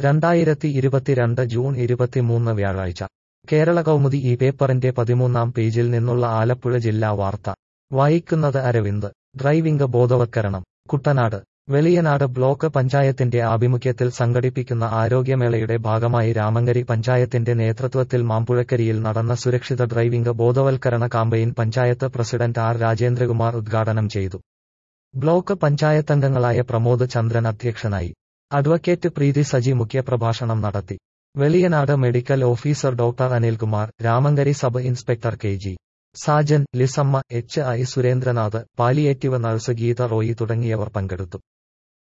രണ്ടായിരത്തി ഇരുപത്തിരണ്ട് ജൂൺ ഇരുപത്തിമൂന്ന് വ്യാഴാഴ്ച കേരള കൗമുദി ഈ പേപ്പറിന്റെ പതിമൂന്നാം പേജിൽ നിന്നുള്ള ആലപ്പുഴ ജില്ലാ വാർത്ത വായിക്കുന്നത് അരവിന്ദ് ഡ്രൈവിംഗ് ബോധവൽക്കരണം കുട്ടനാട് വെളിയനാട് ബ്ലോക്ക് പഞ്ചായത്തിന്റെ ആഭിമുഖ്യത്തിൽ സംഘടിപ്പിക്കുന്ന ആരോഗ്യമേളയുടെ ഭാഗമായി രാമങ്കരി പഞ്ചായത്തിന്റെ നേതൃത്വത്തിൽ മാമ്പുഴക്കരിയിൽ നടന്ന സുരക്ഷിത ഡ്രൈവിംഗ് ബോധവൽക്കരണ campaign panchayat president R Rajendrakumar ഉദ്ഘാടനം ചെയ്തു ബ്ലോക്ക് പഞ്ചായത്തംഗങ്ങളായ പ്രമോദ് ചന്ദ്രൻ അധ്യക്ഷനായി അഡ്വക്കേറ്റ് പ്രീതി സജി മുഖ്യപ്രഭാഷണം നടത്തി Veliyanad medical officer doctor Anilkumar Ramankary sub inspector K G Sajan Lissamma H I Surendranath palliative nurse Geetha Roy തുടങ്ങിയവർ പങ്കെടുത്തു